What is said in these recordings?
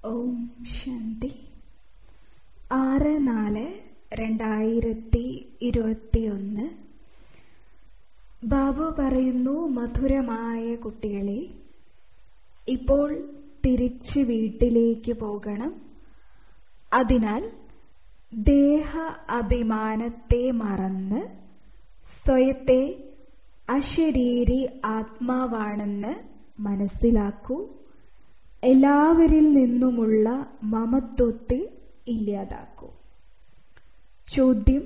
ഓം ശാന്തി ആറ് നാല് രണ്ടായിരത്തി ഇരുപത്തിയൊന്ന് ബാബു പറയുന്നു മധുരമായ കുട്ടികളെ ഇപ്പോൾ തിരിച്ച് വീട്ടിലേക്ക് പോകണം അതിനാൽ ദേഹ അഭിമാനത്തെ മറന്ന് സ്വയത്തെ അശരീരി ആത്മാവാണെന്ന് മനസ്സിലാക്കൂ എല്ലാവരിൽ നിന്നുമുള്ള മമത്വത്തെ ഇല്ലാതാക്കൂ ചോദ്യം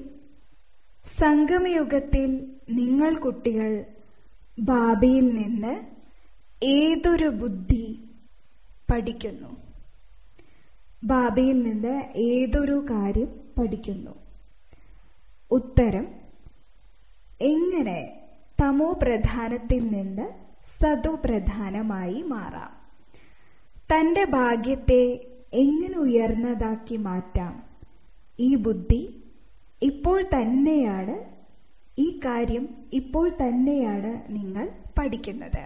സംഗമയുഗത്തിൽ നിങ്ങൾ കുട്ടികൾ ബാബയിൽ നിന്ന് ഏതൊരു ബുദ്ധി പഠിക്കുന്നു ബാബയിൽ നിന്ന് ഏതൊരു കാര്യം പഠിക്കുന്നു ഉത്തരം എങ്ങനെ തമോ പ്രധാനത്തിൽ നിന്ന് സതു പ്രധാനമായി മാറാം തന്റെ ഭാഗ്യത്തെ എങ്ങനെ ഉയർന്നതാക്കി മാറ്റാം ഈ ബുദ്ധി ഇപ്പോൾ തന്നെയാണ് ഈ കാര്യം ഇപ്പോൾ തന്നെയാണ് നിങ്ങൾ പഠിക്കുന്നത്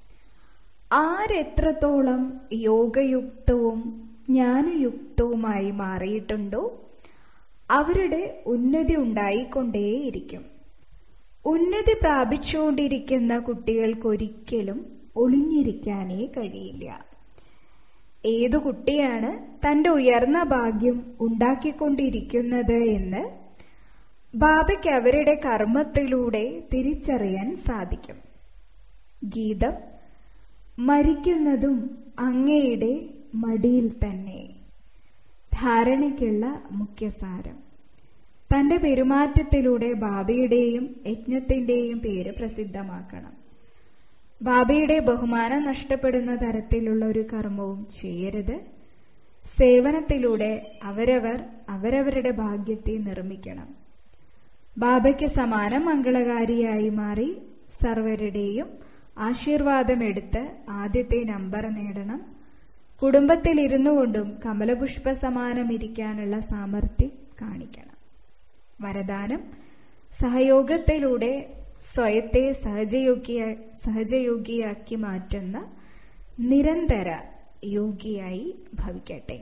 ആരെത്രത്തോളം യോഗയുക്തവും ജ്ഞാനയുക്തവുമായി മാറിയിട്ടുണ്ടോ അവരുടെ ഉന്നതി ഉണ്ടായിക്കൊണ്ടേയിരിക്കും ഉന്നതി പ്രാപിച്ചുകൊണ്ടിരിക്കുന്ന കുട്ടികൾക്കൊരിക്കലും ഒളിഞ്ഞിരിക്കാനേ കഴിയില്ല ഏതു കുട്ടിയാണ് തന്റെ ഉയർന്ന ഭാഗ്യം ഉണ്ടാക്കിക്കൊണ്ടിരിക്കുന്നത് എന്ന് ബാബയ്ക്ക് അവരുടെ കർമ്മത്തിലൂടെ തിരിച്ചറിയാൻ സാധിക്കും ഗീതം മരിക്കുന്നതും അങ്ങയുടെ മടിയിൽ തന്നെ ധാരണയ്ക്കുള്ള മുഖ്യസാരം തന്റെ പെരുമാറ്റത്തിലൂടെ ബാബയുടെയും യജ്ഞത്തിന്റെയും പേര് പ്രസിദ്ധമാക്കണം ബാബയുടെ ബഹുമാനം നഷ്ടപ്പെടുന്ന തരത്തിലുള്ള ഒരു കർമ്മവും ചെയ്യരുത് സേവനത്തിലൂടെ അവരവർ അവരവരുടെ ഭാഗ്യത്തെ നിർമ്മിക്കണം ബാബയ്ക്ക് സമാനം മംഗളകാരിയായി മാറി സർവരുടെയും ആശീർവാദം എടുത്ത് ആദ്യത്തെ നമ്പർ നേടണം കുടുംബത്തിൽ ഇരുന്നു കൊണ്ടും കമലപുഷ്പ സമാനം ഇരിക്കാനുള്ള സാമർഥ്യം കാണിക്കണം വരദാനം സഹയോഗത്തിലൂടെ സ്വയത്തെ സഹജയോഗിയ സഹജയോഗിയാക്കി മാറ്റുന്ന നിരന്തര യോഗിയായി ഭവിക്കട്ടെ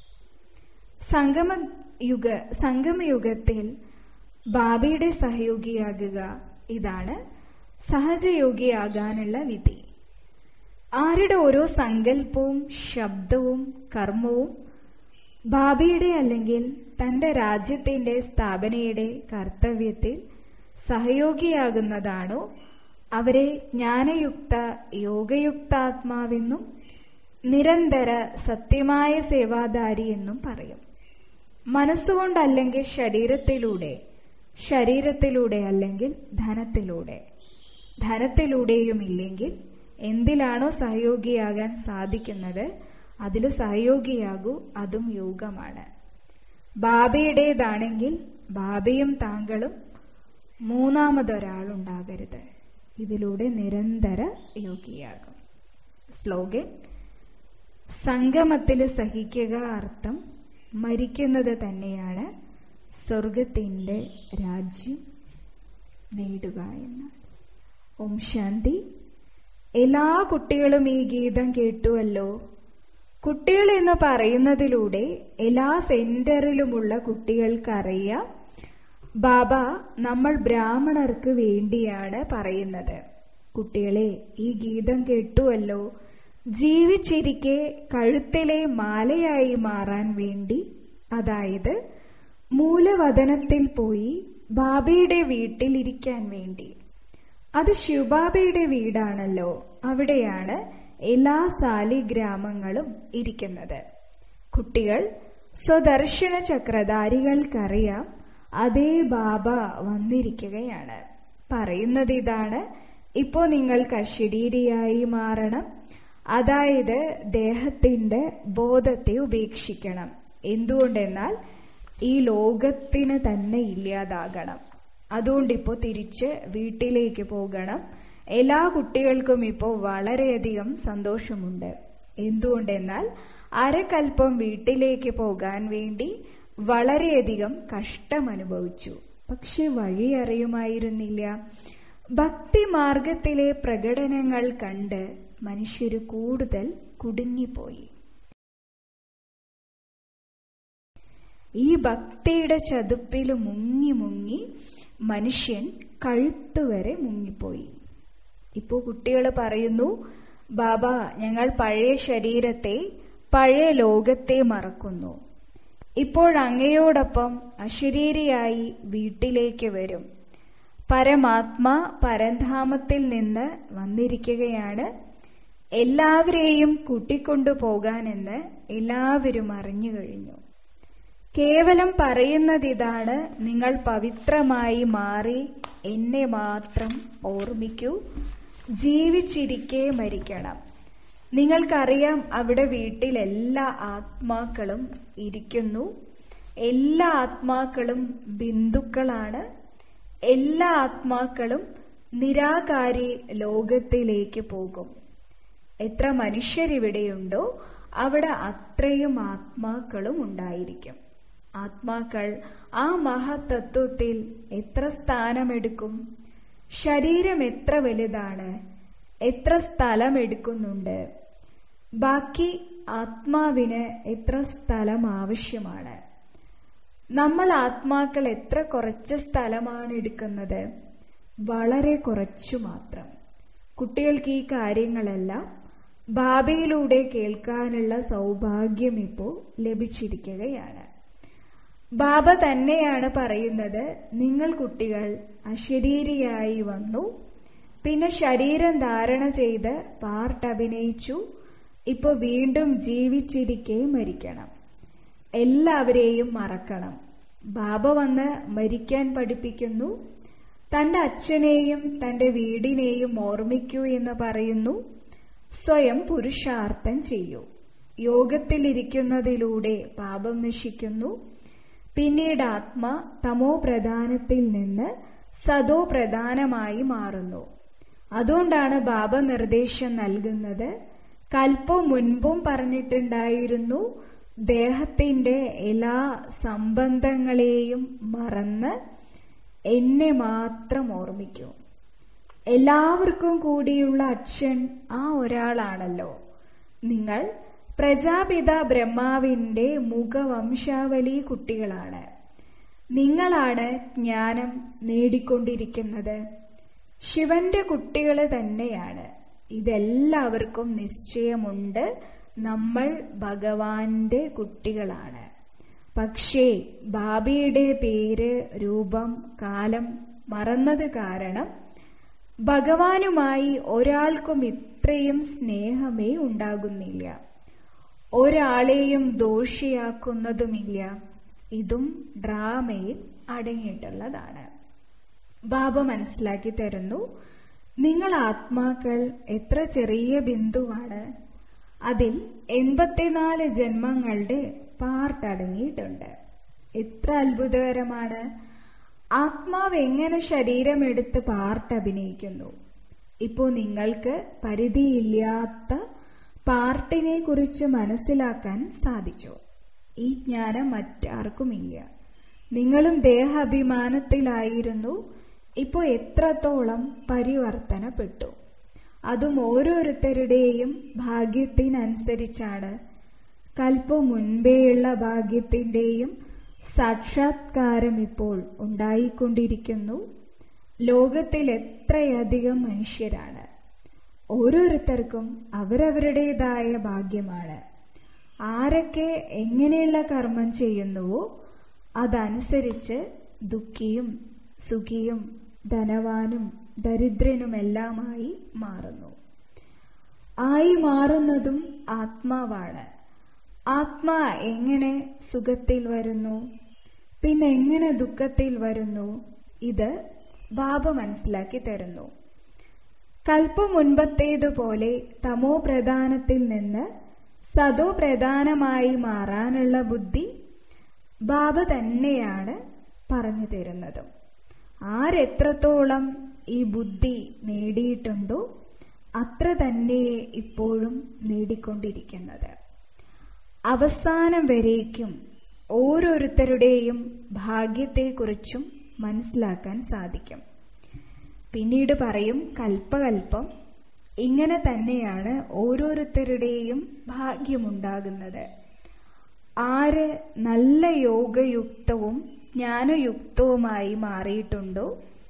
സംഗമ യുഗ സംഗമയുഗത്തിൽ ബാബയുടെ സഹയോഗിയാകുക ഇതാണ് സഹജയോഗിയാകാനുള്ള വിധി ആരുടെ ഓരോ സങ്കല്പവും ശബ്ദവും കർമ്മവും ബാബയുടെ അല്ലെങ്കിൽ തന്റെ രാജ്യത്തിന്റെ സ്ഥാപനയുടെ കർത്തവ്യത്തിൽ സഹയോഗിയാകുന്നതാണോ അവരെ ജ്ഞാനയുക്ത യോഗയുക്താത്മാവെന്നും നിരന്തര സത്യമായ സേവാധാരി എന്നും പറയും മനസ്സുകൊണ്ടല്ലെങ്കിൽ ശരീരത്തിലൂടെ ശരീരത്തിലൂടെ അല്ലെങ്കിൽ ധനത്തിലൂടെ ധനത്തിലൂടെയും ഇല്ലെങ്കിൽ എന്തിലാണോ സഹയോഗിയാകാൻ സാധിക്കുന്നത് അതിൽ സഹയോഗിയാകൂ അതും യോഗമാണ് ബാബയുടേതാണെങ്കിൽ ബാബയും താങ്കളും മൂന്നാമതൊരാളുണ്ടാകരുത് ഇതിലൂടെ നിരന്തര യോഗിയാകും സ്ലോഗൻ സംഗമത്തിൽ സഹിക്കുക അർത്ഥം മരിക്കുന്നത് തന്നെയാണ് സ്വർഗത്തിൻ്റെ രാജ്യം നേടുക എന്ന് ഓം ശാന്തി എല്ലാ കുട്ടികളും ഈ ഗീതം കേട്ടുവല്ലോ കുട്ടികൾ എന്ന് പറയുന്നതിലൂടെ എല്ലാ സെന്ററിലുമുള്ള കുട്ടികൾക്കറിയാം ബാബ നമ്മൾ ബ്രാഹ്മണർക്ക് വേണ്ടിയാണ് പറയുന്നത് കുട്ടികളെ ഈ ഗീതം കേട്ടുവല്ലോ ജീവിച്ചിരിക്കെ കഴുത്തിലെ മാലയായി മാറാൻ വേണ്ടി അതായത് മൂലവതനത്തിൽ പോയി ബാബയുടെ വീട്ടിൽ ഇരിക്കാൻ വേണ്ടി അത് ശിവബാബയുടെ വീടാണല്ലോ അവിടെയാണ് എല്ലാ സാലിഗ്രാമങ്ങളും ഇരിക്കുന്നത് കുട്ടികൾ സ്വദർശന ചക്രധാരികൾക്കറിയാം അതേ ബാബ വന്നിരിക്കുകയാണ് പറയുന്നത് ഇതാണ് ഇപ്പോ നിങ്ങൾ കഷിടീരിയായി മാറണം അതായത് ദേഹത്തിന്റെ ബോധത്തെ ഉപേക്ഷിക്കണം എന്തുകൊണ്ടെന്നാൽ ഈ ലോകത്തിന് തന്നെ ഇല്ലാതാകണം അതുകൊണ്ട് ഇപ്പോൾ തിരിച്ച് വീട്ടിലേക്ക് പോകണം എല്ലാ കുട്ടികൾക്കും ഇപ്പോൾ വളരെയധികം സന്തോഷമുണ്ട് എന്തുകൊണ്ടെന്നാൽ അരക്കൽപ്പം വീട്ടിലേക്ക് പോകാൻ വേണ്ടി വളരെയധികം കഷ്ടം അനുഭവിച്ചു പക്ഷെ വഴി അറിയുമായിരുന്നില്ല ഭക്തിമാർഗത്തിലെ പ്രകടനങ്ങൾ കണ്ട് മനുഷ്യര് കൂടുതൽ കുടുങ്ങിപ്പോയി ഈ ഭക്തിയുടെ ചതുപ്പിൽ മുങ്ങി മുങ്ങി മനുഷ്യൻ കഴുത്തുവരെ മുങ്ങിപ്പോയി ഇപ്പോൾ കുട്ടികൾ പറയുന്നു ബാബ ഞങ്ങൾ പഴയ ശരീരത്തെ പഴയ ലോകത്തെ മറക്കുന്നു ഇപ്പോഴങ്ങയോടൊപ്പം അശരീരിയായി വീട്ടിലേക്ക് വരും പരമാത്മാ പരധാമത്തിൽ നിന്ന് വന്നിരിക്കുകയാണ് എല്ലാവരെയും കൂട്ടിക്കൊണ്ടു പോകാനെന്ന് എല്ലാവരും അറിഞ്ഞു കഴിഞ്ഞു കേവലം പറയുന്നതിതാണ് നിങ്ങൾ പവിത്രമായി മാറി എന്നെ മാത്രം ഓർമ്മിക്കൂ ജീവിച്ചിരിക്കെ മരിക്കണം നിങ്ങൾക്കറിയാം അവിടെ വീട്ടിൽ എല്ലാ ആത്മാക്കളും ഇരിക്കുന്നു എല്ലാ ആത്മാക്കളും ബിന്ദുക്കളാണ് എല്ലാ ആത്മാക്കളും നിരാകാരി ലോകത്തിലേക്ക് പോകും എത്ര മനുഷ്യരിവിടെയുണ്ടോ അവിടെ അത്രയും ആത്മാക്കളും ഉണ്ടായിരിക്കും ആത്മാക്കൾ ആ മഹതത്വത്തിൽ എത്ര സ്ഥാനമെടുക്കും ശരീരം എത്ര വലുതാണ് എത്ര സ്ഥലം എടുക്കുന്നുണ്ട് ബാക്കി ആത്മാവിന് എത്ര സ്ഥലം ആവശ്യമാണ് നമ്മൾ ആത്മാക്കൾ എത്ര കുറച്ച് സ്ഥലമാണ് എടുക്കുന്നത് വളരെ കുറച്ചു മാത്രം കുട്ടികൾക്ക് ഈ കാര്യങ്ങളെല്ലാം ബാബയിലൂടെ കേൾക്കാനുള്ള സൗഭാഗ്യം ഇപ്പോൾ ലഭിച്ചിരിക്കുകയാണ് ബാബ തന്നെയാണ് പറയുന്നത് നിങ്ങൾ കുട്ടികൾ അശരീരിയായി വന്നു പിന്നെ ശരീരം ധാരണ ചെയ്ത് പാർട്ട് അഭിനയിച്ചു ഇപ്പൊ വീണ്ടും ജീവിച്ചിരിക്കെ മരിക്കണം എല്ലാവരെയും മറക്കണം ബാബ വന്ന് മരിക്കാൻ പഠിപ്പിക്കുന്നു തന്റെ അച്ഛനെയും തന്റെ വീടിനെയും ഓർമ്മിക്കൂ എന്ന് പറയുന്നു സ്വയം പുരുഷാർത്ഥം ചെയ്യൂ യോഗത്തിലിരിക്കുന്നതിലൂടെ പാപം നശിക്കുന്നു പിന്നീട് ആത്മ തമോ പ്രധാനത്തിൽ നിന്ന് സതോ പ്രധാനമായി മാറുന്നു അതുകൊണ്ടാണ് ബാബ നിർദ്ദേശം നൽകുന്നത് കൽപ്പം മുൻപും പറഞ്ഞിട്ടുണ്ടായിരുന്നു ദേഹത്തിന്റെ എല്ലാ സംബന്ധങ്ങളെയും മറന്ന് എന്നെ മാത്രം ഓർമ്മിക്കൂ എല്ലാവർക്കും കൂടിയുള്ള അച്ഛൻ ആ ഒരാളാണല്ലോ നിങ്ങൾ പ്രജാപിത ബ്രഹ്മാവിന്റെ മുഖവംശാവലി കുട്ടികളാണ് നിങ്ങളാണ് ജ്ഞാനം നേടിക്കൊണ്ടിരിക്കുന്നത് ശിവന്റെ കുട്ടികൾ തന്നെയാണ് ഇതെല്ലാവർക്കും നിശ്ചയമുണ്ട് നമ്മൾ ഭഗവാന്റെ കുട്ടികളാണ് പക്ഷേ ബാബയുടെ പേര് രൂപം കാലം മറന്നത് കാരണം ഭഗവാനുമായി ഒരാൾക്കും ഇത്രയും സ്നേഹമേ ഉണ്ടാകുന്നില്ല ഒരാളെയും ദോഷിയാക്കുന്നതുമില്ല ഇതും ഡ്രാമയിൽ അടങ്ങിയിട്ടുള്ളതാണ് ബാബ മനസ്സിലാക്കി തരുന്നു നിങ്ങൾ ആത്മാക്കൾ എത്ര ചെറിയ ബിന്ദുവാണ് അതിൽ എൺപത്തിനാല് ജന്മങ്ങളുടെ പാർട്ട് അടങ്ങിയിട്ടുണ്ട് എത്ര അത്ഭുതകരമാണ് ആത്മാവ് എങ്ങനെ ശരീരമെടുത്ത് പാർട്ട് അഭിനയിക്കുന്നു ഇപ്പോ നിങ്ങൾക്ക് പരിധിയില്ലാത്ത പാർട്ടിനെ കുറിച്ച് മനസ്സിലാക്കാൻ സാധിച്ചു ഈ ജ്ഞാനം മറ്റാർക്കുമില്ല നിങ്ങളും ദേഹാഭിമാനത്തിലായിരുന്നു ഇപ്പോൾ എത്രത്തോളം പരിവർത്തനപ്പെട്ടു അതും ഓരോരുത്തരുടെയും ഭാഗ്യത്തിനനുസരിച്ചാണ് കൽപ്പം മുൻപേയുള്ള ഭാഗ്യത്തിന്റെയും സാക്ഷാത്കാരം ഇപ്പോൾ ഉണ്ടായിക്കൊണ്ടിരിക്കുന്നു ലോകത്തിൽ എത്രയധികം മനുഷ്യരാണ് ഓരോരുത്തർക്കും അവരവരുടേതായ ഭാഗ്യമാണ് ആരൊക്കെ എങ്ങനെയുള്ള കർമ്മം ചെയ്യുന്നുവോ അതനുസരിച്ച് ദുഃഖിയും സുഖിയും ധനവാനും ദരിദ്രനുമെല്ലാമായി മാറുന്നു ആയി മാറുന്നതും ആത്മാവാണ് ആത്മാ എങ്ങനെ സുഖത്തിൽ വരുന്നു പിന്നെ എങ്ങനെ ദുഃഖത്തിൽ വരുന്നു ഇത് ബാബ മനസ്സിലാക്കി തരുന്നു കൽപ്പം മുൻപത്തേതുപോലെ തമോ പ്രധാനത്തിൽ നിന്ന് സതോ പ്രധാനമായി മാറാനുള്ള ബുദ്ധി ബാബ തന്നെയാണ് പറഞ്ഞു തരുന്നതും ആരെത്രത്തോളം ഈ ബുദ്ധി നേടിയിട്ടുണ്ടോ അത്ര തന്നെ ഇപ്പോഴും നേടിക്കൊണ്ടിരിക്കുന്നത് അവസാനം വരേക്കും ഓരോരുത്തരുടെയും ഭാഗ്യത്തെക്കുറിച്ചും മനസ്സിലാക്കാൻ സാധിക്കും പിന്നീട് പറയും കൽപ്പകൽപ്പം ഇങ്ങനെ തന്നെയാണ് ഓരോരുത്തരുടെയും ഭാഗ്യമുണ്ടാകുന്നത് ആര് നല്ല യോഗയുക്തവും ജ്ഞാനയുക്തവുമായി മാറിയിട്ടുണ്ടോ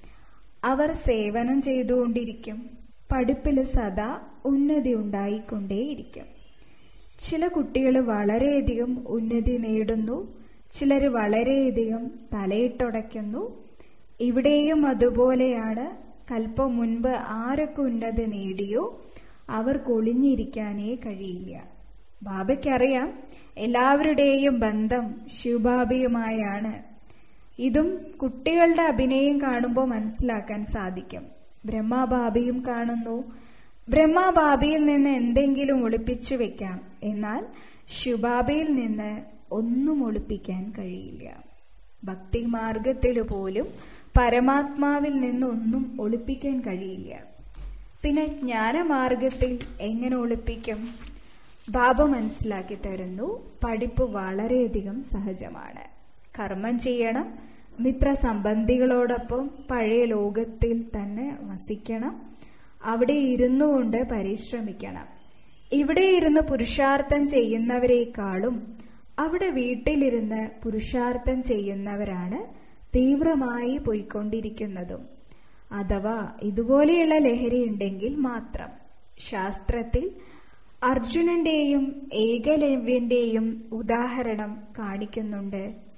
അവർ സേവനം ചെയ്തുകൊണ്ടിരിക്കും പഠിപ്പിൽ സദാ ഉന്നതി ഉണ്ടായിക്കൊണ്ടേയിരിക്കും ചില കുട്ടികൾ വളരെയധികം ഉന്നതി നേടുന്നു ചിലർ വളരെയധികം തലയിട്ടുടയ്ക്കുന്നു ഇവിടെയും അതുപോലെയാണ് കൽപ്പം മുൻപ് ആരൊക്കെ ഉന്നതി നേടിയോ അവർക്ക് ഒളിഞ്ഞിരിക്കാനേ കഴിയില്ല ബാബയ്ക്കറിയാം എല്ലാവരുടെയും ബന്ധം ശിവബാബയുമായാണ് ഇതും കുട്ടികളുടെ അഭിനയം കാണുമ്പോൾ മനസ്സിലാക്കാൻ സാധിക്കും ബ്രഹ്മബാബിയും കാണുന്നു ബ്രഹ്മബാബിയിൽ നിന്ന് എന്തെങ്കിലും ഒളിപ്പിച്ചു വെക്കാം എന്നാൽ ശിവബാബയിൽ നിന്ന് ഒന്നും ഒളിപ്പിക്കാൻ കഴിയില്ല ഭക്തി മാർഗത്തിൽ പോലും പരമാത്മാവിൽ നിന്ന് ഒന്നും ഒളിപ്പിക്കാൻ കഴിയില്ല പിന്നെ ജ്ഞാനമാർഗത്തിൽ എങ്ങനെ ഒളിപ്പിക്കും ബാബ മനസ്സിലാക്കി തരുന്നു പഠിപ്പ് വളരെയധികം സഹജമാണ് കർമ്മം ചെയ്യണം മിത്ര സംബന്ധികളോടൊപ്പം പഴയ ലോകത്തിൽ തന്നെ വസിക്കണം അവിടെ ഇരുന്നു കൊണ്ട് പരിശ്രമിക്കണം ഇവിടെ ഇരുന്ന് പുരുഷാർത്ഥം ചെയ്യുന്നവരെക്കാളും അവിടെ വീട്ടിലിരുന്ന് പുരുഷാർത്ഥം ചെയ്യുന്നവരാണ് തീവ്രമായി പോയിക്കൊണ്ടിരിക്കുന്നതും അഥവാ ഇതുപോലെയുള്ള ലഹരി ഉണ്ടെങ്കിൽ മാത്രം ശാസ്ത്രത്തിൽ അർജുനന്റെയും ഏകലവ്യന്റെയും ഉദാഹരണം കാണിക്കുന്നുണ്ട്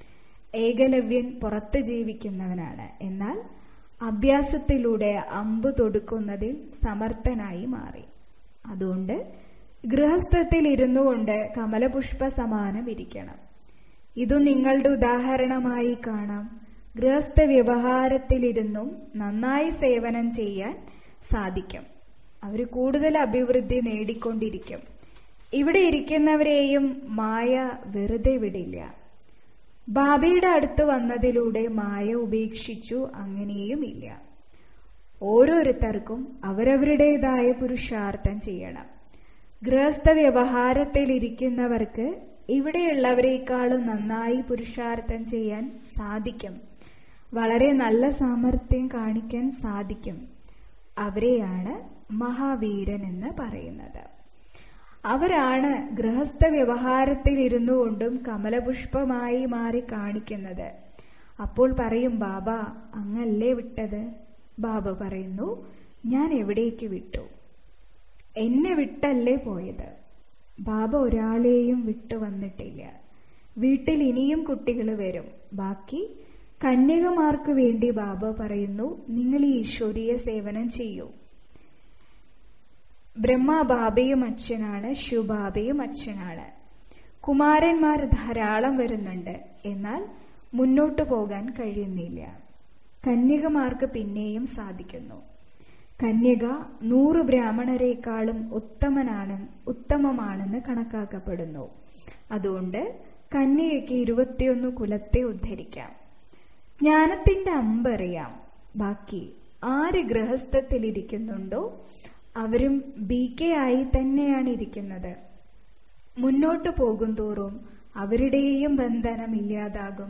ഏകലവ്യൻ പുറത്ത് ജീവിക്കുന്നവനാണ് എന്നാൽ അഭ്യാസത്തിലൂടെ അമ്പ് തൊടുക്കുന്നതിൽ സമർത്ഥനായി മാറി അതുകൊണ്ട് ഗൃഹസ്ഥത്തിൽ ഇരുന്നു കൊണ്ട് കമലപുഷ്പ സമാനം ഇരിക്കണം ഇതു നിങ്ങളുടെ ഉദാഹരണമായി കാണാം ഗൃഹസ്ഥ വ്യവഹാരത്തിലിരുന്നും നന്നായി സേവനം ചെയ്യാൻ സാധിക്കും അവർ കൂടുതൽ അഭിവൃദ്ധി നേടിക്കൊണ്ടിരിക്കും ഇവിടെ ഇരിക്കുന്നവരെയും മായ വെറുതെ വിടില്ല ബാബയുടെ അടുത്ത് വന്നതിലൂടെ മായ ഉപേക്ഷിച്ചു അങ്ങനെയും ഇല്ല ഓരോരുത്തർക്കും അവരവരുടേതായ പുരുഷാർത്ഥം ചെയ്യണം ഗൃഹസ്ഥ വ്യവഹാരത്തിൽ ഇരിക്കുന്നവർക്ക് ഇവിടെയുള്ളവരെക്കാളും നന്നായി പുരുഷാർത്ഥം ചെയ്യാൻ സാധിക്കും വളരെ നല്ല സാമർഥ്യം കാണിക്കാൻ സാധിക്കും അവരെയാണ് മഹാവീരൻ എന്ന് പറയുന്നത് അവരാണ് ഗൃഹസ്ഥ വ്യവഹാരത്തിൽ ഇരുന്നു കൊണ്ടും കമലപുഷ്പമായി മാറി കാണിക്കുന്നത് അപ്പോൾ പറയും ബാബ അങ്ങല്ലേ വിട്ടത് ബാബ പറയുന്നു ഞാൻ എവിടേക്ക് വിട്ടു എന്നെ വിട്ടല്ലേ പോയത് ബാബ ഒരാളെയും വിട്ടു വന്നിട്ടില്ല വീട്ടിൽ ഇനിയും കുട്ടികൾ വരും ബാക്കി കന്യകമാർക്ക് വേണ്ടി ബാബ പറയുന്നു നിങ്ങൾ ഈ ഈശ്വരീയ സേവനം ചെയ്യൂ ബ്രഹ്മബാബയും അച്ഛനാണ് ശിവബാബയും അച്ഛനാണ് കുമാരന്മാർ ധാരാളം വരുന്നുണ്ട് എന്നാൽ മുന്നോട്ടു പോകാൻ കഴിയുന്നില്ല കന്യകമാർക്ക് പിന്നെയും സാധിക്കുന്നു കന്യക നൂറ് ബ്രാഹ്മണരെക്കാളും ഉത്തമനാണ് ഉത്തമമാണെന്ന് കണക്കാക്കപ്പെടുന്നു അതുകൊണ്ട് കന്യകയ്ക്ക് ഇരുപത്തിയൊന്ന് കുലത്തെ ഉദ്ധരിക്കാം ജ്ഞാനത്തിന്റെ അമ്പറിയാം ബാക്കി ആര് ഗൃഹസ്ഥത്തിലിരിക്കുന്നുണ്ടോ അവരും ബി കെ ആയി തന്നെയാണ് ഇരിക്കുന്നത് മുന്നോട്ടു പോകും തോറും അവരുടെയും ബന്ധനം ഇല്ലാതാകും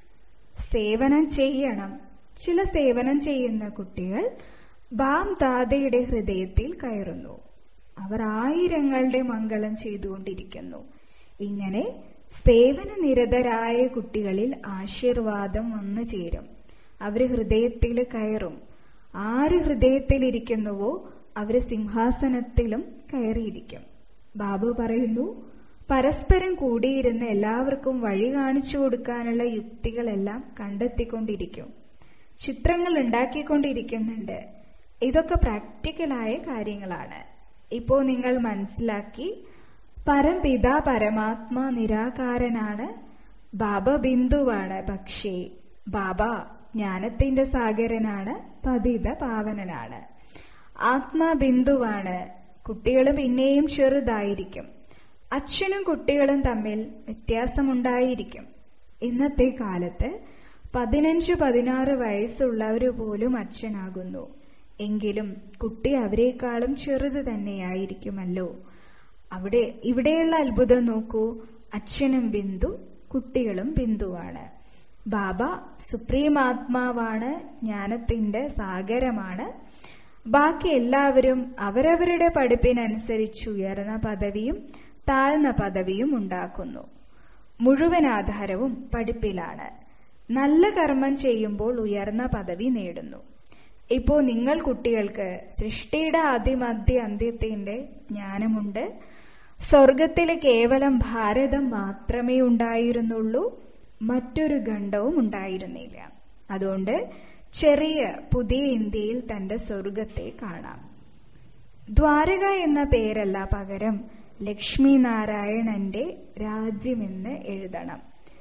സേവനം ചെയ്യണം ചില സേവനം ചെയ്യുന്ന കുട്ടികൾ ബാം ദാദയുടെ ഹൃദയത്തിൽ കയറുന്നു അവർ ആയിരങ്ങളുടെ മംഗളം ചെയ്തുകൊണ്ടിരിക്കുന്നു ഇങ്ങനെ സേവന നിരതരായ കുട്ടികളിൽ ആശീർവാദം വന്നു ചേരും അവര് ഹൃദയത്തിൽ കയറും ആര് ഹൃദയത്തിലിരിക്കുന്നുവോ അവര് സിംഹാസനത്തിലും കയറിയിരിക്കും ബാബു പറയുന്നു പരസ്പരം കൂടിയിരുന്ന് എല്ലാവർക്കും വഴി കാണിച്ചു കൊടുക്കാനുള്ള യുക്തികളെല്ലാം കണ്ടെത്തിക്കൊണ്ടിരിക്കും ചിത്രങ്ങൾ ഉണ്ടാക്കിക്കൊണ്ടിരിക്കുന്നുണ്ട് ഇതൊക്കെ പ്രാക്ടിക്കലായ കാര്യങ്ങളാണ് ഇപ്പോൾ നിങ്ങൾ മനസ്സിലാക്കി പരംപിത പരമാത്മാ നിരാകാരനാണ് ബാബ ബിന്ദുവാണ് പക്ഷേ ബാബ ജ്ഞാനത്തിന്റെ സാഗരനാണ് പതിത പാവനനാണ് ആത്മാ ബിന്ദുവാണ് കുട്ടികൾ പിന്നെയും ചെറുതായിരിക്കും അച്ഛനും കുട്ടികളും തമ്മിൽ വ്യത്യാസമുണ്ടായിരിക്കും ഇന്നത്തെ കാലത്ത് പതിനഞ്ച് പതിനാറ് വയസ്സുള്ളവര് പോലും അച്ഛനാകുന്നു എങ്കിലും കുട്ടി അവരെക്കാളും ചെറുത് തന്നെയായിരിക്കുമല്ലോ അവിടെ ഇവിടെയുള്ള അത്ഭുതം നോക്കൂ അച്ഛനും ബിന്ദു കുട്ടികളും ബിന്ദുവാണ് ബാബ സുപ്രീം ആത്മാവാണ് ജ്ഞാനത്തിന്റെ സാഗരമാണ് ബാക്കി എല്ലാവരും അവരവരുടെ പഠിപ്പിനനുസരിച്ച് ഉയർന്ന പദവിയും താഴ്ന്ന പദവിയും ഉണ്ടാക്കുന്നു മുഴുവൻ ആധാരവും പഠിപ്പിലാണ് നല്ല കർമ്മം ചെയ്യുമ്പോൾ ഉയർന്ന പദവി നേടുന്നു ഇപ്പോൾ നിങ്ങൾ കുട്ടികൾക്ക് സൃഷ്ടിയുടെ ആദ്യമധ്യ അന്ത്യത്തിന്റെ ജ്ഞാനമുണ്ട് സ്വർഗത്തില് കേവലം ഭാരതം മാത്രമേ ഉണ്ടായിരുന്നുള്ളൂ മറ്റൊരു ഖണ്ഡവും ഉണ്ടായിരുന്നില്ല അതുകൊണ്ട് ചെറിയ പുതിയ ഇന്ത്യയിൽ തന്റെ സ്വർഗത്തെ കാണാം ദ്വാരക എന്ന പേരല്ല പകരം ലക്ഷ്മി നാരായണന്റെ രാജ്യമെന്ന് എഴുതണം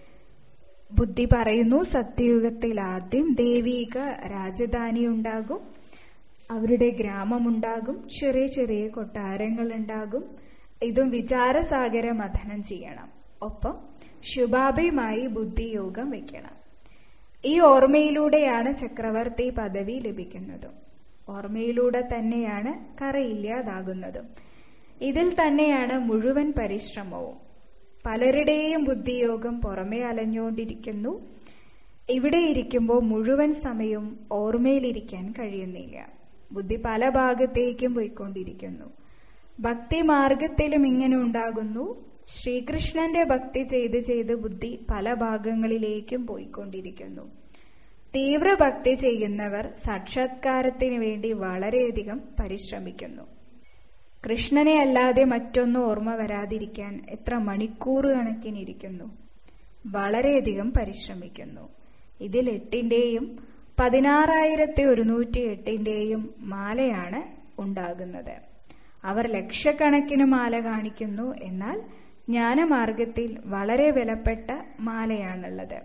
ബുദ്ധി പറയുന്നു സത്യയുഗത്തിൽ ആദ്യം ദൈവീക രാജധാനി ഉണ്ടാകും അവരുടെ ഗ്രാമമുണ്ടാകും ചെറിയ ചെറിയ കൊട്ടാരങ്ങൾ ഉണ്ടാകും ഇതും വിചാരസാഗര മഥനം ചെയ്യണം ഒപ്പം ശുഭാഭയുമായി ബുദ്ധിയോഗം വെക്കണം ഈ ഓർമ്മയിലൂടെയാണ് ചക്രവർത്തി പദവി ലഭിക്കുന്നതും ഓർമ്മയിലൂടെ തന്നെയാണ് കറയില്ലാതാകുന്നതും ഇതിൽ തന്നെയാണ് മുഴുവൻ പരിശ്രമവും പലരുടെയും ബുദ്ധിയോഗം പുറമേ അലഞ്ഞുകൊണ്ടിരിക്കുന്നു ഇവിടെ ഇരിക്കുമ്പോൾ മുഴുവൻ സമയവും ഓർമ്മയിലിരിക്കാൻ കഴിയുന്നില്ല ബുദ്ധി പല ഭാഗത്തേക്കും പോയിക്കൊണ്ടിരിക്കുന്നു ഭക്തി മാർഗത്തിലും ഇങ്ങനെ ഉണ്ടാകുന്നു ശ്രീകൃഷ്ണന്റെ ഭക്തി ചെയ്ത് ചെയ്ത് ബുദ്ധി പല ഭാഗങ്ങളിലേക്കും പോയിക്കൊണ്ടിരിക്കുന്നു തീവ്രഭക്തി ചെയ്യുന്നവർ സാക്ഷാത്കാരത്തിന് വേണ്ടി വളരെയധികം പരിശ്രമിക്കുന്നു കൃഷ്ണനെ അല്ലാതെ മറ്റൊന്നും ഓർമ്മ വരാതിരിക്കാൻ എത്ര മണിക്കൂർ കണക്കിനിരിക്കുന്നു വളരെയധികം പരിശ്രമിക്കുന്നു ഇതിൽ എട്ടിന്റെയും പതിനാറായിരത്തി ഒരുന്നൂറ്റി എട്ടിന്റെയും മാലയാണ് ഉണ്ടാകുന്നത് അവർ ലക്ഷക്കണക്കിന് മാല കാണിക്കുന്നു എന്നാൽ ജ്ഞാനമാർഗത്തിൽ വളരെ വിലപ്പെട്ട മാലയാണുള്ളത്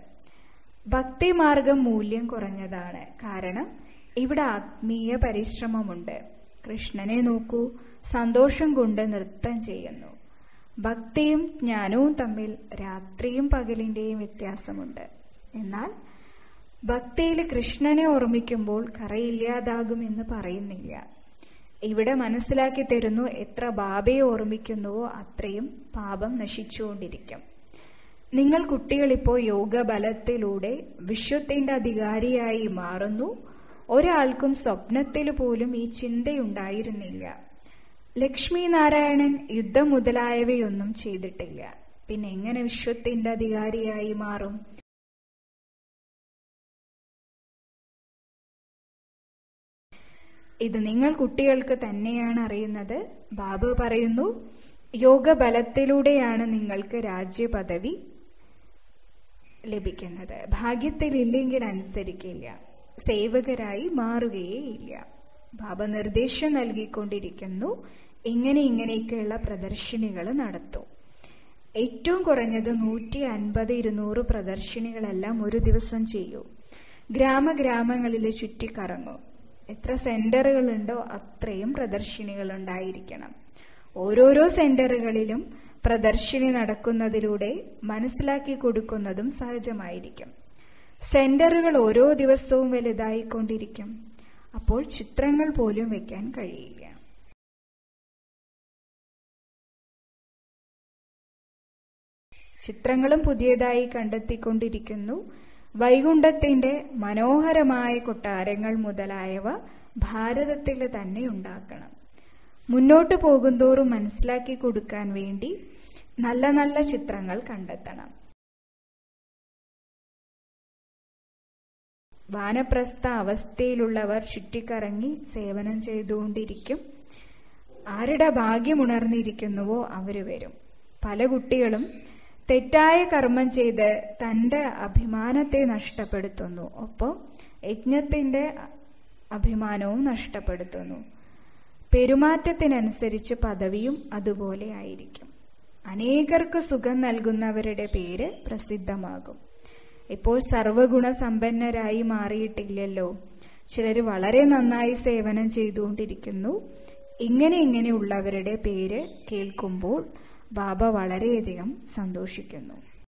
ഭക്തിമാർഗം മൂല്യം കുറഞ്ഞതാണ് കാരണം ഇവിടെ ആത്മീയ പരിശ്രമമുണ്ട് കൃഷ്ണനെ നോക്കൂ സന്തോഷം കൊണ്ട് നൃത്തം ചെയ്യുന്നു ഭക്തിയും ജ്ഞാനവും തമ്മിൽ രാത്രിയും പകലിന്റെയും വ്യത്യാസമുണ്ട് എന്നാൽ ഭക്തിയിൽ കൃഷ്ണനെ ഓർമ്മിക്കുമ്പോൾ കറയില്ലാതാകുമെന്ന് പറയുന്നില്ല ഇവിടെ മനസ്സിലാക്കി തരുന്നു എത്ര ബാബയെ ഓർമ്മിക്കുന്നുവോ അത്രയും പാപം നശിച്ചുകൊണ്ടിരിക്കും നിങ്ങൾ കുട്ടികളിപ്പോൾ യോഗബലത്തിലൂടെ വിശ്വത്തിന്റെ അധികാരിയായി മാറുന്നു ഒരാൾക്കും സ്വപ്നത്തിൽ പോലും ഈ ചിന്തയുണ്ടായിരുന്നില്ല ലക്ഷ്മി നാരായണൻ യുദ്ധം മുതലായവയൊന്നും ചെയ്തിട്ടില്ല പിന്നെ എങ്ങനെ വിശ്വത്തിന്റെ അധികാരിയായി മാറും ഇത് നിങ്ങൾ കുട്ടികൾക്ക് തന്നെയാണ് അറിയുന്നത് ബാബു പറയുന്നു യോഗബലത്തിലൂടെയാണ് നിങ്ങൾക്ക് രാജ്യപദവി ലഭിക്കുന്നത് ഭാഗ്യത്തിലില്ലെങ്കിൽ അനുസരിക്കില്ല സേവകരായി മാറുകയേ ഇല്ല ബാബ നിർദ്ദേശം നൽകിക്കൊണ്ടിരിക്കുന്നു ഇങ്ങനെ ഇങ്ങനെയൊക്കെയുള്ള പ്രദർശനികൾ നടത്തും ഏറ്റവും കുറഞ്ഞത് നൂറ്റി അൻപത് ഇരുന്നൂറ് പ്രദർശനികളെല്ലാം ഒരു ദിവസം ചെയ്യൂ ഗ്രാമഗ്രാമങ്ങളിൽ ചുറ്റിക്കറങ്ങൂ എത്ര സെന്ററുകളുണ്ടോ അത്രയും പ്രദർശനികൾ ഉണ്ടായിരിക്കണം ഓരോരോ സെന്ററുകളിലും പ്രദർശനി നടക്കുന്നതിലൂടെ മനസ്സിലാക്കി കൊടുക്കുന്നതും സഹജമായിരിക്കും സെന്ററുകൾ ഓരോ ദിവസവും വലുതായിക്കൊണ്ടിരിക്കും അപ്പോൾ ചിത്രങ്ങൾ പോലും വെക്കാൻ കഴിയില്ല ചിത്രങ്ങളും പുതിയതായി കണ്ടെത്തിക്കൊണ്ടിരിക്കുന്നു വൈകുണ്ഠത്തിന്റെ മനോഹരമായ കൊട്ടാരങ്ങൾ മുതലായവ ഭാരതത്തിൽ തന്നെ ഉണ്ടാക്കണം മുന്നോട്ട് പോകുന്തോറും മനസ്സിലാക്കി കൊടുക്കാൻ വേണ്ടി നല്ല നല്ല ചിത്രങ്ങൾ കണ്ടെത്തണം വാനപ്രസ്ഥ അവസ്ഥയിലുള്ളവർ ചുറ്റിക്കറങ്ങി സേവനം ചെയ്തുകൊണ്ടിരിക്കും ആരുടെ ഭാഗ്യമുണർന്നിരിക്കുന്നുവോ അവര് വരും പല കുട്ടികളും തെറ്റായ കർമ്മം ചെയ്ത് തന്റെ അഭിമാനത്തെ നഷ്ടപ്പെടുത്തുന്നു ഒപ്പം യജ്ഞത്തിന്റെ അഭിമാനവും നഷ്ടപ്പെടുത്തുന്നു പെരുമാറ്റത്തിനനുസരിച്ച് പദവിയും അതുപോലെ ആയിരിക്കും അനേകർക്ക് സുഖം നൽകുന്നവരുടെ പേര് പ്രസിദ്ധമാകും ഇപ്പോൾ സർവഗുണ സമ്പന്നരായി മാറിയിട്ടില്ലല്ലോ ചിലർ വളരെ നന്നായി സേവനം ചെയ്തുകൊണ്ടിരിക്കുന്നു ഇങ്ങനെ ഇങ്ങനെയുള്ളവരുടെ പേര് കേൾക്കുമ്പോൾ ബാബ വളരെയധികം സന്തോഷിക്കുന്നു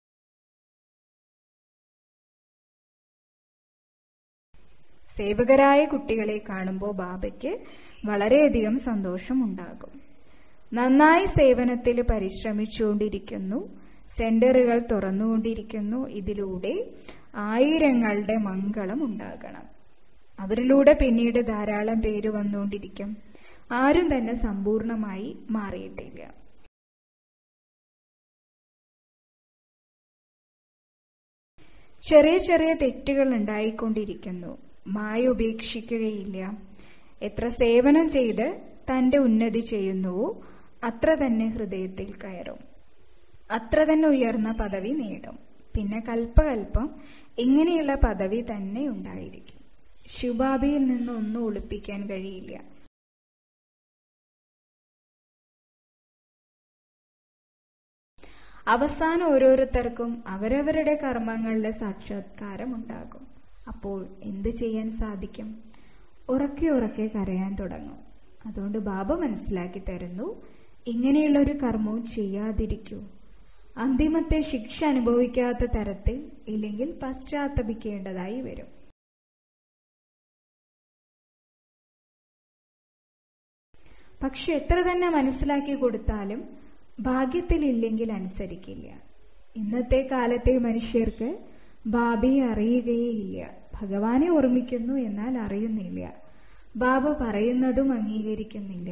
സേവകരായ കുട്ടികളെ കാണുമ്പോൾ ബാബയ്ക്ക് വളരെയധികം സന്തോഷമുണ്ടാകും നന്നായി സേവനത്തിൽ പരിശ്രമിച്ചുകൊണ്ടിരിക്കുന്നു സെന്ററുകൾ തുറന്നുകൊണ്ടിരിക്കുന്നു ഇതിലൂടെ ആയിരങ്ങളുടെ മംഗളം ഉണ്ടാകണം അവരിലൂടെ പിന്നീട് ധാരാളം പേര് വന്നുകൊണ്ടിരിക്കും ആരും തന്നെ സമ്പൂർണമായി മാറിയിട്ടില്ല ചെറിയ ചെറിയ തെറ്റുകൾ ഉണ്ടായിക്കൊണ്ടിരിക്കുന്നു മായ ഉപേക്ഷിക്കുകയില്ല എത്ര സേവനം ചെയ്ത് തന്റെ ഉന്നതി ചെയ്യുന്നുവോ അത്ര തന്നെ ഹൃദയത്തിൽ കയറും അത്ര തന്നെ ഉയർന്ന പദവി നേടും പിന്നെ കൽപ്പകൽപ്പം ഇങ്ങനെയുള്ള പദവി തന്നെ ഉണ്ടായിരിക്കും ശുഭാബിയിൽ നിന്ന് ഒന്നും ഒളിപ്പിക്കാൻ കഴിയില്ല അവസാനം ഓരോരുത്തർക്കും അവരവരുടെ കർമ്മങ്ങളുടെ സാക്ഷാത്കാരം ഉണ്ടാകും അപ്പോൾ എന്ത് ചെയ്യാൻ സാധിക്കും ഉറക്കെ ഉറക്കെ കരയാൻ തുടങ്ങും അതുകൊണ്ട് ബാബ മനസ്സിലാക്കി തരുന്നു ഇങ്ങനെയുള്ള ഒരു കർമ്മവും ചെയ്യാതിരിക്കൂ അന്തിമത്തെ ശിക്ഷ അനുഭവിക്കാത്ത തരത്തിൽ ഇല്ലെങ്കിൽ പശ്ചാത്തപിക്കേണ്ടതായി വരും പക്ഷെ എത്ര തന്നെ മനസ്സിലാക്കി കൊടുത്താലും ഭാഗ്യത്തിലില്ലെങ്കിൽ അനുസരിക്കില്ല ഇന്നത്തെ കാലത്തെ മനുഷ്യർക്ക് ബാബയെ അറിയുകയേയില്ല ഭഗവാനെ ഓർമ്മിക്കുന്നു എന്നാൽ അറിയുന്നില്ല ബാബ പറയുന്നതും അംഗീകരിക്കുന്നില്ല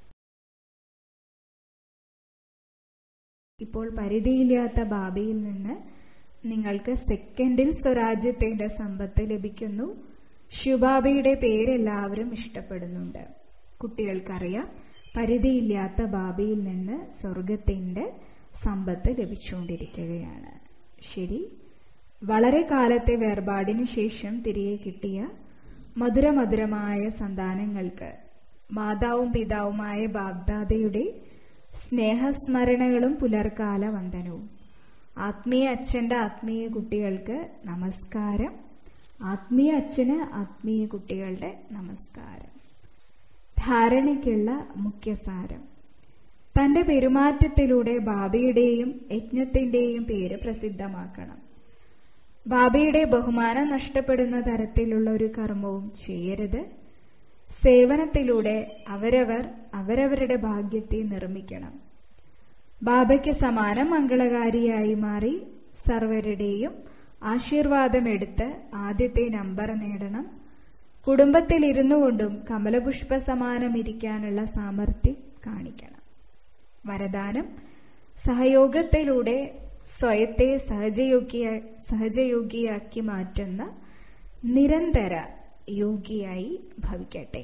ഇപ്പോൾ പരിധിയില്ലാത്ത ബാബയിൽ നിന്ന് നിങ്ങൾക്ക് സെക്കൻഡിൽ സ്വരാജ്യത്തിന്റെ സമ്പത്ത് ലഭിക്കുന്നു ശിവബാബയുടെ പേരെല്ലാവരും ഇഷ്ടപ്പെടുന്നുണ്ട് കുട്ടികൾക്കറിയാം പരിധിയില്ലാത്ത ബാബയിൽ നിന്ന് സ്വർഗത്തിന്റെ സമ്പത്ത് ലഭിച്ചുകൊണ്ടിരിക്കുകയാണ് ശരി വളരെ കാലത്തെ വേർപാടിന് ശേഷം തിരികെ കിട്ടിയ മധുരമധുരമായ സന്താനങ്ങൾക്ക് മാതാവും പിതാവുമായ ബാഗ്ദാദയുടെ സ്നേഹസ്മരണകളും പുലർക്കാല വന്ദനവും ആത്മീയ അച്ഛന്റെ ആത്മീയ കുട്ടികൾക്ക് നമസ്കാരം ആത്മീയ അച്ഛന് ആത്മീയ കുട്ടികളുടെ നമസ്കാരം ധാരണയ്ക്കുള്ള മുഖ്യസാരം തന്റെ പെരുമാറ്റത്തിലൂടെ ബാബയുടെയും യജ്ഞത്തിന്റെയും പേര് പ്രസിദ്ധമാക്കണം ബാബയുടെ ബഹുമാനം നഷ്ടപ്പെടുന്ന തരത്തിലുള്ള ഒരു കർമ്മവും ചെയ്യരുത് സേവനത്തിലൂടെ അവരവർ അവരവരുടെ ഭാഗ്യത്തെ നിർമ്മിക്കണം ബാബയ്ക്ക് സമാനം മംഗളകാരിയായി മാറി സർവരുടെയും ആശീർവാദമെടുത്ത് ആദ്യത്തെ നമ്പർ നേടണം കുടുംബത്തിൽ ഇരുന്നു കൊണ്ടും കമലപുഷ്പ സമാനം ഇരിക്കാനുള്ള സാമർഥ്യം കാണിക്കണം വരദാനം സഹയോഗത്തിലൂടെ സ്വയത്തെ സഹജയോഗിയ സഹജയോഗിയാക്കി മാറ്റുന്ന നിരന്തര യോഗിയായി ഭവിക്കട്ടെ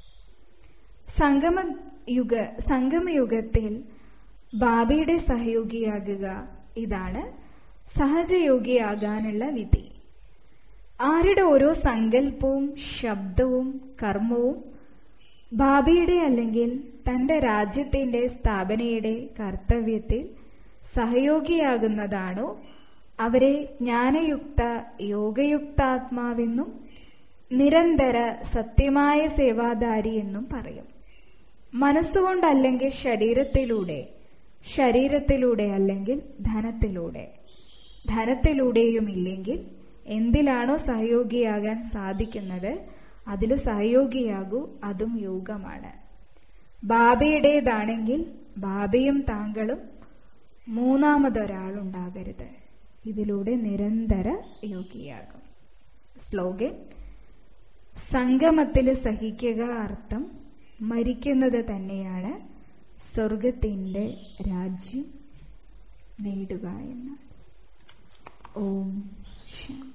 സംഗമ യുഗ സംഗമയുഗത്തിൽ ബാബയുടെ സഹയോഗിയാകുക ഇതാണ് സഹജയോഗിയാകാനുള്ള വിധി ആരുടെ ഓരോ സങ്കല്പവും ശബ്ദവും കർമ്മവും ബാബയുടെ അല്ലെങ്കിൽ തന്റെ രാജ്യത്തിന്റെ സ്ഥാപനയുടെ കർത്തവ്യത്തിൽ സഹയോഗിയാകുന്നതാണോ അവരെ ജ്ഞാനയുക്ത യോഗയുക്താത്മാവെന്നും നിരന്തര സത്യമായ സേവാധാരി എന്നും പറയും മനസ്സുകൊണ്ടല്ലെങ്കിൽ ശരീരത്തിലൂടെ ശരീരത്തിലൂടെ അല്ലെങ്കിൽ ധനത്തിലൂടെ ധനത്തിലൂടെയും ഇല്ലെങ്കിൽ എന്തിലാണോ സഹയോഗിയാകാൻ സാധിക്കുന്നത് അതിൽ സഹയോഗിയാകൂ അതും യോഗമാണ് ബാബയുടേതാണെങ്കിൽ ബാബയും താങ്കളും മൂന്നാമതൊരാളുണ്ടാകരുത് ഇതിലൂടെ നിരന്തര യോഗിയാകും സ്ലോഗൻ സംഗമത്തിൽ സഹിക്കുക അർത്ഥം മരിക്കുന്നത് തന്നെയാണ് സ്വർഗത്തിൻ്റെ രാജ്യം നേടുക എന്ന് ഓം ശാന്തി